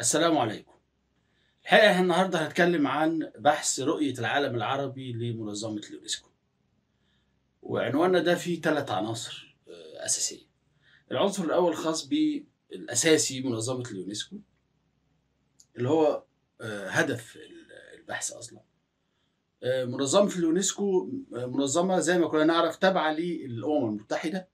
السلام عليكم الحقيقة احنا النهاردة هنتكلم عن بحث رؤية العالم العربي لمنظمة اليونسكو وعنواننا ده فيه ثلاث عناصر آه، أساسية العنصر الأول خاص بالأساسي منظمة اليونسكو اللي هو آه، هدف ال- البحث أصلا آه، منظمة اليونسكو آه، منظمة زي ما كنا نعرف تابعة للأمم المتحدة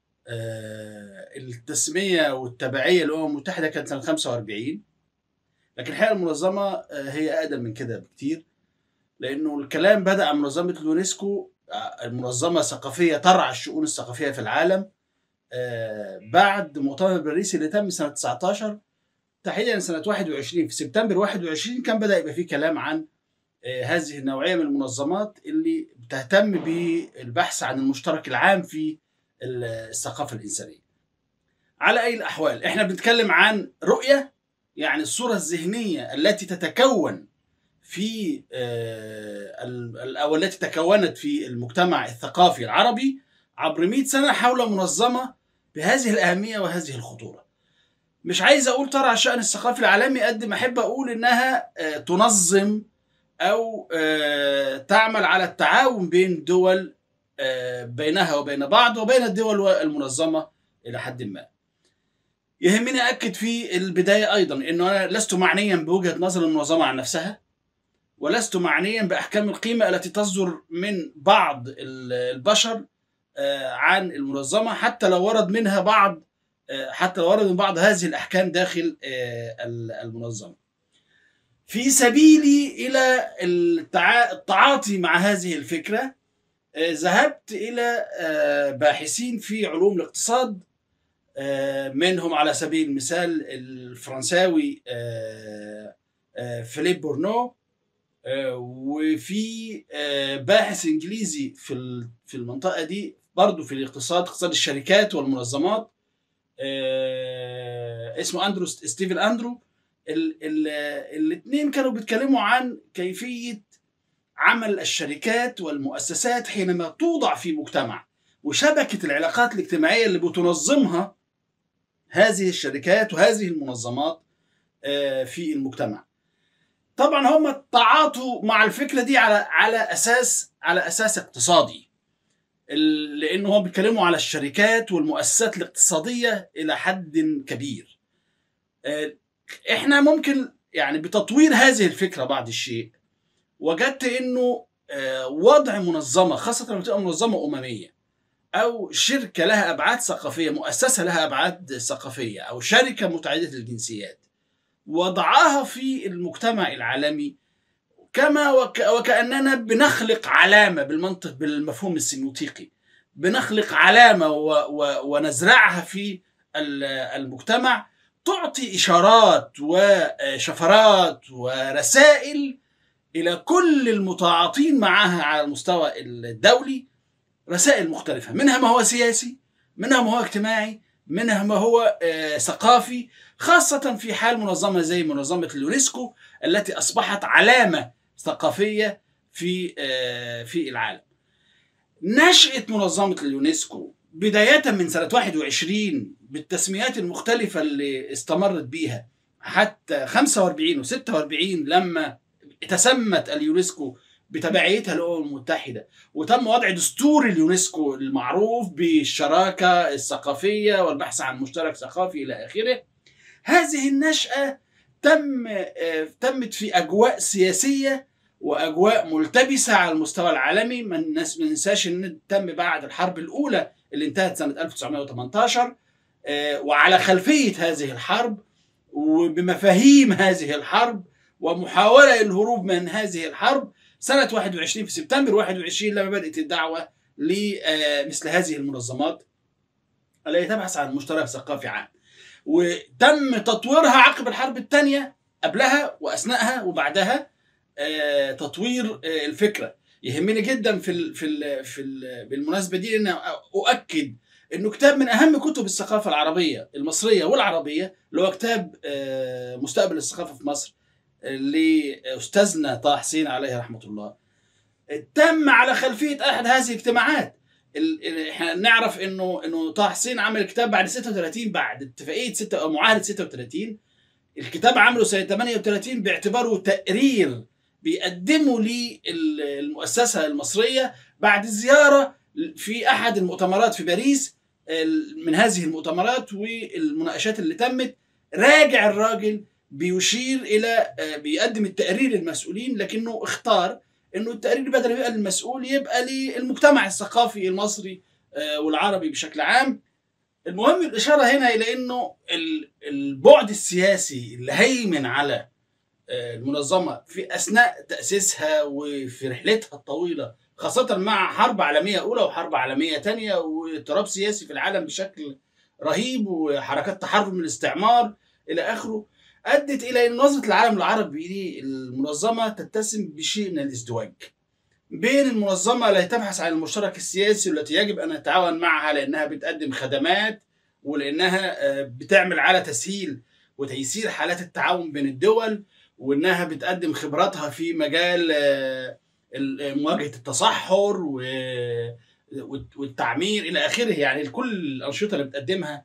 آه، التسمية والتبعية للأمم المتحدة كانت سنة 45 لكن الحقيقة المنظمة آه، هي أقدم من كده بكتير لأنه الكلام بدأ عن منظمة اليونسكو آه، المنظمة ثقافية ترعى الشؤون الثقافية في العالم آه، بعد مؤتمر باريس اللي تم سنة 19 تحديدا سنة 21 في سبتمبر 21 كان بدأ يبقى فيه كلام عن آه، هذه النوعية من المنظمات اللي بتهتم بالبحث عن المشترك العام في الثقافة الإنسانية على أي الأحوال إحنا بنتكلم عن رؤية يعني الصورة الذهنية التي تتكون في آه، ال- ال- أو التي تكونت في المجتمع الثقافي العربي عبر 100 سنة حول منظمة بهذه الأهمية وهذه الخطورة مش عايز أقول ترعى الشأن الثقافي العالمي قد ما أحب أقول إنها آه، تنظم أو آه، تعمل على التعاون بين دول آه، بينها وبين بعض وبين الدول المنظمة إلى حد ما يهمني أكد في البداية أيضا أنه أنا لست معنيا بوجهة نظر المنظمة عن نفسها ولست معنيا بأحكام القيمة التي تصدر من بعض ال- البشر آه، عن المنظمة حتى لو ورد منها بعض آه، حتى لو ورد من بعض هذه الأحكام داخل آه، ال- المنظمة في سبيلي إلى التعا- التعاطي مع هذه الفكرة آه، ذهبت إلى آه، باحثين في علوم الاقتصاد آه، منهم على سبيل المثال الفرنساوي آه، آه، فيليب بورنو آه، وفي آه، باحث انجليزي في ال- في المنطقه دي برضه في الاقتصاد اقتصاد الشركات والمنظمات آه، اسمه اندرو ستيفن اندرو الاثنين كانوا بيتكلموا عن كيفيه عمل الشركات والمؤسسات حينما توضع في مجتمع وشبكه العلاقات الاجتماعيه اللي بتنظمها هذه الشركات وهذه المنظمات آه، في المجتمع طبعا هم تعاطوا مع الفكره دي على على اساس على اساس اقتصادي ال- لان هم بيتكلموا على الشركات والمؤسسات الاقتصاديه الى حد كبير آه، احنا ممكن يعني بتطوير هذه الفكره بعض الشيء وجدت انه آه، وضع منظمه خاصه لما تبقى منظمه امميه او شركه لها ابعاد ثقافيه مؤسسه لها ابعاد ثقافيه او شركه متعدده الجنسيات وضعها في المجتمع العالمي كما وك وكاننا بنخلق علامه بالمنطق بالمفهوم السيميوتيقي بنخلق علامه و و ونزرعها في ال- المجتمع تعطي اشارات وشفرات ورسائل الى كل المتعاطين معها على المستوى الدولي رسائل مختلفة منها ما هو سياسي منها ما هو اجتماعي منها ما هو آه، ثقافي خاصة في حال منظمة زي منظمة اليونسكو التي أصبحت علامة ثقافية في آه، في العالم نشأة منظمة اليونسكو بداية من سنة 21 بالتسميات المختلفة اللي استمرت بيها حتى 45 و46 لما تسمت اليونسكو بتبعيتها للأمم المتحدة وتم وضع دستور اليونسكو المعروف بالشراكة الثقافية والبحث عن مشترك ثقافي إلى آخره هذه النشأة تم آه، تمت في أجواء سياسية وأجواء ملتبسة على المستوى العالمي ما الناس ما ننساش إن تم بعد الحرب الأولى اللي انتهت سنة 1918 آه، وعلى خلفية هذه الحرب وبمفاهيم هذه الحرب ومحاولة الهروب من هذه الحرب سنة 21 في سبتمبر 21 لما بدأت الدعوة لمثل هذه المنظمات التي تبحث عن مشترك ثقافي عام وتم تطويرها عقب الحرب الثانية قبلها وأثناءها وبعدها آه، تطوير آه، الفكرة يهمني جدا في ال في ال في ال بالمناسبة دي أن أؤكد انه كتاب من اهم كتب الثقافه العربيه المصريه والعربيه اللي هو كتاب آه، مستقبل الثقافه في مصر لاستاذنا طه حسين عليه رحمه الله تم على خلفيه احد هذه الاجتماعات ال- ال- احنا نعرف انه انه طه حسين عمل كتاب بعد 36 بعد اتفاقيه 6 او معاهده 36 الكتاب عمله سنه 38 باعتباره تقرير بيقدمه للمؤسسه المصريه بعد زياره في احد المؤتمرات في باريس من هذه المؤتمرات والمناقشات اللي تمت راجع الراجل بيشير الى بيقدم التقرير للمسؤولين لكنه اختار انه التقرير بدل ما يبقى للمسؤول يبقى للمجتمع الثقافي المصري والعربي بشكل عام المهم الاشاره هنا الى انه البعد السياسي اللي هيمن على المنظمه في اثناء تاسيسها وفي رحلتها الطويله خاصه مع حرب عالميه اولى وحرب عالميه ثانيه واضطراب سياسي في العالم بشكل رهيب وحركات تحرر من الاستعمار الى اخره ادت الى ان نظره العالم العربي للمنظمه تتسم بشيء من الازدواج بين المنظمة التي تبحث عن المشترك السياسي والتي يجب أن نتعاون معها لأنها بتقدم خدمات ولأنها بتعمل على تسهيل وتيسير حالات التعاون بين الدول وأنها بتقدم خبراتها في مجال مواجهة التصحر والتعمير إلى آخره يعني كل الأنشطة اللي بتقدمها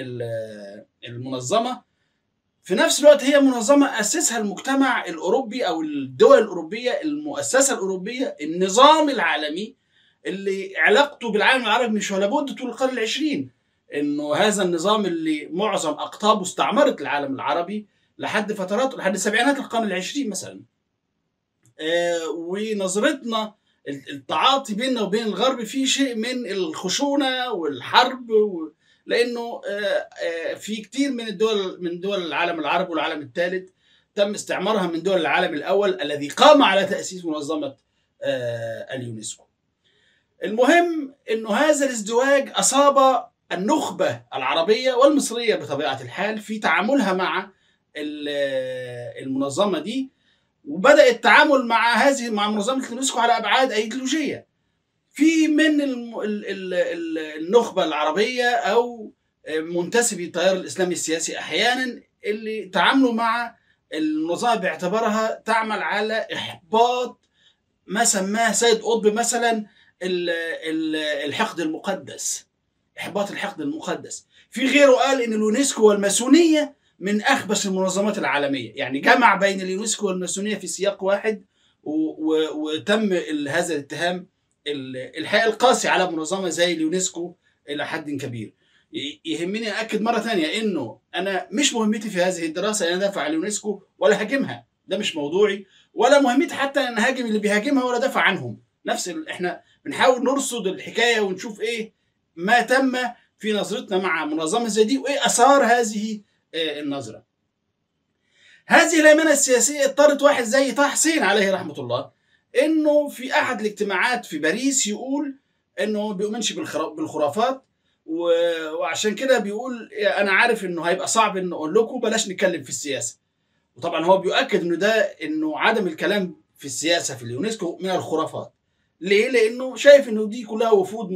المنظمة في نفس الوقت هي منظمة أسسها المجتمع الأوروبي أو الدول الأوروبية المؤسسة الأوروبية النظام العالمي اللي علاقته بالعالم العربي مش ولا بد طول القرن العشرين إنه هذا النظام اللي معظم أقطابه استعمرت العالم العربي لحد فترات لحد سبعينات القرن العشرين مثلا آه ونظرتنا التعاطي بيننا وبين الغرب فيه شيء من الخشونة والحرب و... لانه في كتير من الدول من دول العالم العربي والعالم الثالث تم استعمارها من دول العالم الاول الذي قام على تاسيس منظمه اليونسكو. المهم انه هذا الازدواج اصاب النخبه العربيه والمصريه بطبيعه الحال في تعاملها مع المنظمه دي وبدا التعامل مع هذه مع منظمه اليونسكو على ابعاد ايديولوجيه. في من النخبة العربية أو منتسبي التيار الإسلامي السياسي أحيانا اللي تعاملوا مع المنظمة باعتبارها تعمل على إحباط ما سماه سيد قطب مثلا الحقد المقدس إحباط الحقد المقدس في غيره قال إن اليونسكو والماسونية من أخبث المنظمات العالمية يعني جمع بين اليونسكو والماسونية في سياق واحد وتم هذا الاتهام الحقيقه القاسي على منظمه زي اليونسكو الى حد كبير يهمني اكد مره ثانيه انه انا مش مهمتي في هذه الدراسه ان انا ادافع عن اليونسكو ولا هاجمها ده مش موضوعي ولا مهمتي حتى ان اهاجم اللي بيهاجمها ولا دافع عنهم نفس احنا بنحاول نرصد الحكايه ونشوف ايه ما تم في نظرتنا مع منظمه زي دي وايه اثار هذه النظره هذه الهيمنه السياسيه اضطرت واحد زي طه حسين عليه رحمه الله انه في احد الاجتماعات في باريس يقول انه ما بيؤمنش بالخرافات وعشان كده بيقول انا عارف انه هيبقى صعب ان اقول لكم بلاش نتكلم في السياسه وطبعا هو بيؤكد انه ده انه عدم الكلام في السياسه في اليونسكو من الخرافات ليه لانه شايف انه دي كلها وفود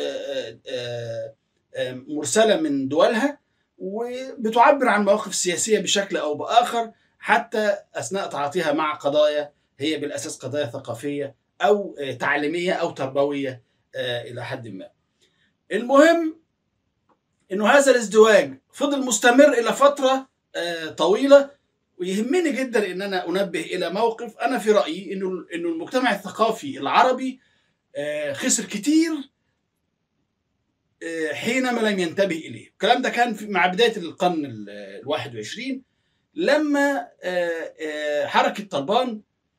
مرسله من دولها وبتعبر عن مواقف سياسيه بشكل او باخر حتى اثناء تعاطيها مع قضايا هي بالاساس قضايا ثقافيه او تعليميه او تربويه الى حد ما. المهم انه هذا الازدواج فضل مستمر الى فتره طويله ويهمني جدا ان انا انبه الى موقف انا في رايي انه انه المجتمع الثقافي العربي خسر كتير حينما لم ينتبه اليه، الكلام ده كان مع بدايه القرن ال 21 لما حركه طلبان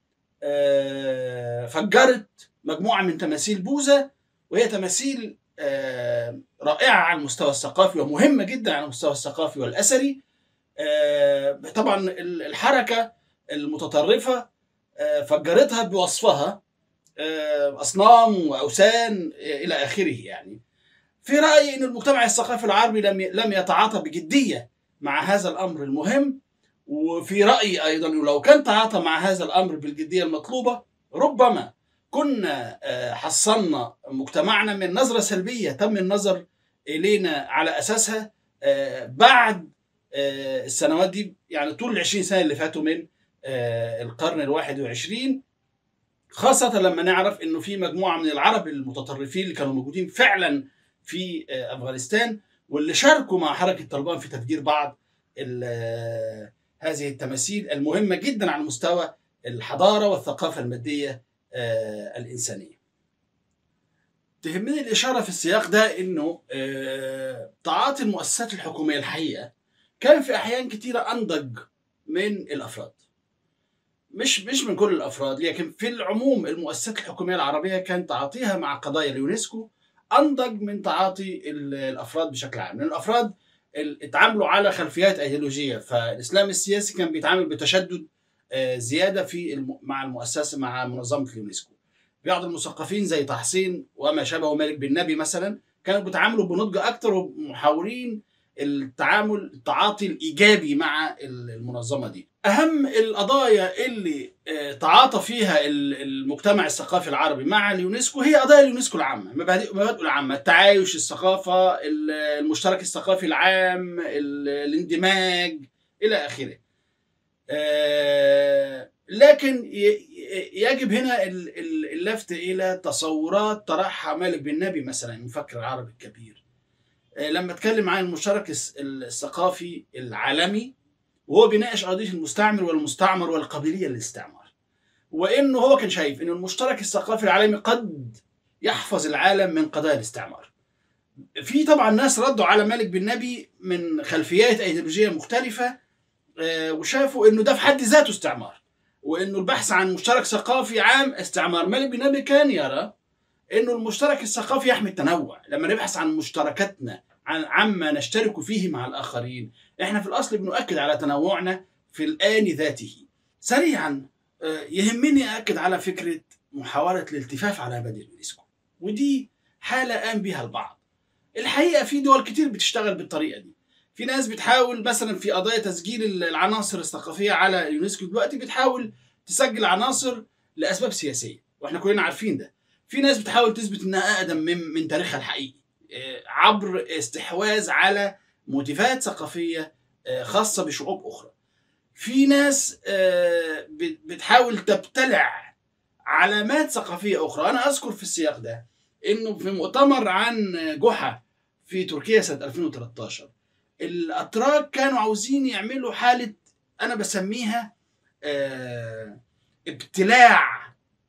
فجرت مجموعه من تماثيل بوذا وهي تماثيل رائعه على المستوى الثقافي ومهمه جدا على المستوى الثقافي والاثري طبعا الحركه المتطرفه فجرتها بوصفها اصنام واوثان الى اخره يعني في رايي ان المجتمع الثقافي العربي لم لم يتعاطى بجديه مع هذا الامر المهم وفي رايي ايضا لو كان تعاطى مع هذا الامر بالجديه المطلوبه ربما كنا حصلنا مجتمعنا من نظره سلبيه تم النظر الينا على اساسها بعد السنوات دي يعني طول ال 20 سنه اللي فاتوا من القرن ال 21 خاصة لما نعرف انه في مجموعة من العرب المتطرفين اللي كانوا موجودين فعلا في افغانستان واللي شاركوا مع حركة طالبان في تفجير بعض هذه التماثيل المهمه جدا على مستوى الحضاره والثقافه الماديه آه، الانسانيه. تهمني الاشاره في السياق ده انه آه، تعاطي المؤسسات الحكوميه الحقيقه كان في احيان كثيره انضج من الافراد. مش مش من كل الافراد لكن في العموم المؤسسات الحكوميه العربيه كان تعاطيها مع قضايا اليونسكو انضج من تعاطي ال- الافراد بشكل عام لان الافراد ال- اتعاملوا على خلفيات ايديولوجيه فالاسلام السياسي كان بيتعامل بتشدد آه، زياده في الم- مع المؤسسه مع منظمه اليونسكو بعض المثقفين زي طحسين وما شابه مالك بن نبي مثلا كانوا بيتعاملوا بنضج اكتر ومحاولين التعامل التعاطي الايجابي مع المنظمه دي اهم القضايا اللي آه، تعاطى فيها ال- المجتمع الثقافي العربي مع اليونسكو هي قضايا اليونسكو العامه مبادئ مبادئه العامه التعايش الثقافه ال- المشترك الثقافي العام ال- الاندماج الى اخره آه، لكن ي- ي- يجب هنا ال- ال- اللفت الى تصورات طرحها مالك بن نبي مثلا المفكر العربي الكبير آه، لما اتكلم عن المشترك الس- الثقافي العالمي وهو بيناقش قضيه المستعمر والمستعمر والقابليه للاستعمار وانه هو كان شايف ان المشترك الثقافي العالمي قد يحفظ العالم من قضايا الاستعمار في طبعا ناس ردوا على مالك بن نبي من خلفيات ايديولوجيه مختلفه آه، وشافوا انه ده في حد ذاته استعمار وانه البحث عن مشترك ثقافي عام استعمار مالك بن نبي كان يرى انه المشترك الثقافي يحمي التنوع لما نبحث عن مشتركاتنا عن عما نشترك فيه مع الاخرين احنا في الاصل بنؤكد على تنوعنا في الان ذاته سريعا آه، يهمني اكد على فكره محاوله الالتفاف على مبادئ اليونسكو ودي حاله قام بها البعض الحقيقه في دول كتير بتشتغل بالطريقه دي في ناس بتحاول مثلا في قضايا تسجيل العناصر الثقافيه على اليونسكو دلوقتي بتحاول تسجل عناصر لاسباب سياسيه واحنا كلنا عارفين ده في ناس بتحاول تثبت انها اقدم من من تاريخها الحقيقي آه، عبر استحواذ على موتيفات ثقافيه آه، خاصه بشعوب اخرى في ناس آه، بت- بتحاول تبتلع علامات ثقافيه اخرى انا اذكر في السياق ده انه في مؤتمر عن جحا في تركيا سنه 2013 الاتراك كانوا عاوزين يعملوا حاله انا بسميها آه، ابتلاع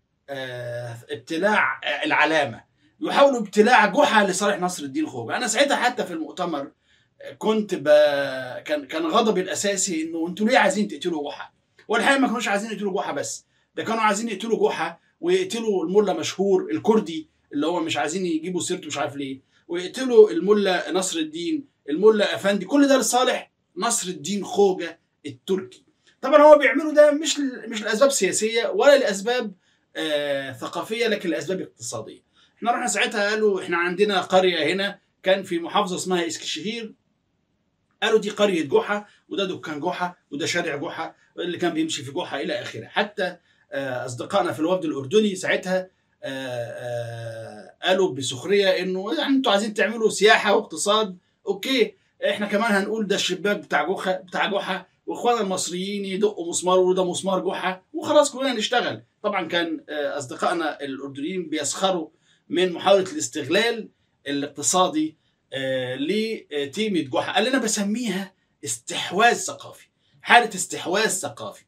آه، ابتلاع آه، العلامه يحاولوا ابتلاع جحا لصالح نصر الدين خوجة انا ساعتها حتى في المؤتمر آه، كنت ب... كان كان غضبي الاساسي انه انتوا ليه عايزين تقتلوا جحا والحقيقه ما كانوش عايزين يقتلوا جحا بس ده كانوا عايزين يقتلوا جحا ويقتلوا الملا مشهور الكردي اللي هو مش عايزين يجيبوا سيرته مش عارف ليه ويقتلوا الملا نصر الدين الملا افندي كل ده لصالح نصر الدين خوجة التركي طبعا هو بيعملوا ده مش ل- مش لاسباب سياسيه ولا لاسباب آه ثقافيه لكن لاسباب اقتصاديه احنا رحنا ساعتها قالوا احنا عندنا قريه هنا كان في محافظه اسمها اسكشهير قالوا دي قريه جحا وده دكان جحا وده شارع جحا اللي كان بيمشي في جحا الى اخره حتى آه، اصدقائنا في الوفد الاردني ساعتها آه، آه، قالوا بسخريه انه يعني انتوا عايزين تعملوا سياحه واقتصاد اوكي احنا كمان هنقول ده الشباك بتاع جحا بتاع جحا واخواننا المصريين يدقوا مسمار وده مسمار جحا وخلاص كلنا نشتغل طبعا كان آه، اصدقائنا الاردنيين بيسخروا من محاوله الاستغلال الاقتصادي آه، لتيمة جحا قال انا بسميها استحواذ ثقافي حاله استحواذ ثقافي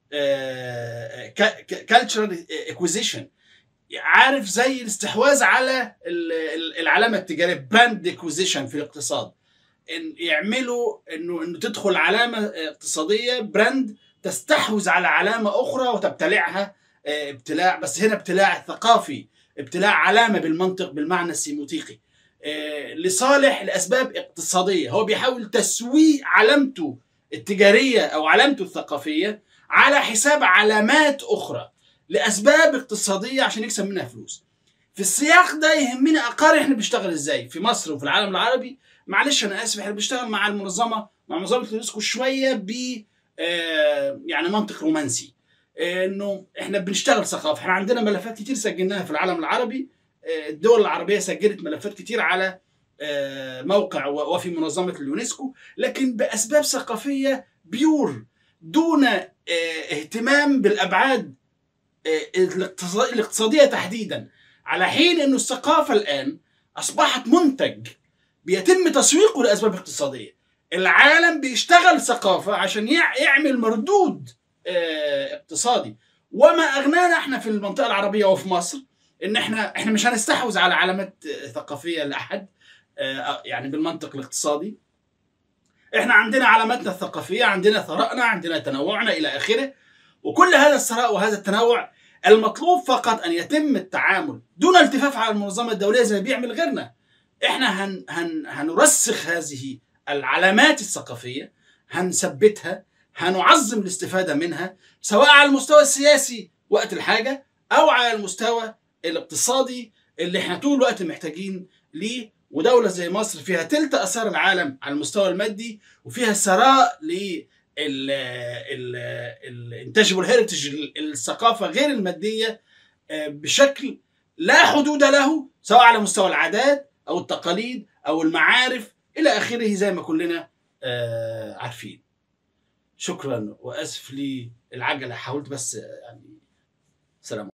كالتشرال اكوزيشن عارف زي الاستحواذ على ال- ال- العلامه التجاريه براند اكوزيشن في الاقتصاد ان يعملوا انه انه تدخل علامه اقتصاديه براند تستحوذ على علامه اخرى وتبتلعها آه، ابتلاع بس هنا ابتلاع ثقافي ابتلاع علامه بالمنطق بالمعنى السيموتيقي آه، لصالح لاسباب اقتصاديه هو بيحاول تسويق علامته التجاريه او علامته الثقافيه على حساب علامات اخرى لاسباب اقتصاديه عشان يكسب منها فلوس في السياق ده يهمني اقارن احنا بنشتغل ازاي في مصر وفي العالم العربي معلش انا اسف احنا بنشتغل مع المنظمه مع منظمه اليونسكو شويه ب آه، يعني منطق رومانسي آه، انه احنا بنشتغل ثقافه احنا عندنا ملفات كتير سجلناها في العالم العربي آه، الدول العربية سجلت ملفات كتير على آه، موقع و- وفي منظمة اليونسكو لكن بأسباب ثقافية بيور دون آه، اهتمام بالأبعاد آه، الاقتصاد- الاقتصادية تحديدا على حين أن الثقافة الآن أصبحت منتج بيتم تسويقه لأسباب اقتصادية العالم بيشتغل ثقافه عشان يع- يعمل مردود آه، اقتصادي وما اغنانا احنا في المنطقه العربيه وفي مصر ان احنا احنا مش هنستحوذ على علامات آه، ثقافيه لاحد آه، يعني بالمنطق الاقتصادي احنا عندنا علاماتنا الثقافيه عندنا ثرائنا عندنا تنوعنا الى اخره وكل هذا الثراء وهذا التنوع المطلوب فقط ان يتم التعامل دون التفاف على المنظمه الدوليه زي ما بيعمل غيرنا احنا هن هن هنرسخ هذه العلامات الثقافيه هنثبتها هنعظم الاستفاده منها سواء على المستوى السياسي وقت الحاجه او على المستوى الاقتصادي اللي احنا طول الوقت محتاجين ليه ودوله زي مصر فيها تلت اثار العالم على المستوى المادي وفيها ثراء ل الانتاجبل هيريتج الثقافه غير الماديه آه، بشكل لا حدود له سواء على مستوى العادات او التقاليد او المعارف الى اخره زي ما كلنا آه، عارفين شكرا واسف للعجله حاولت بس آه، يعني سلام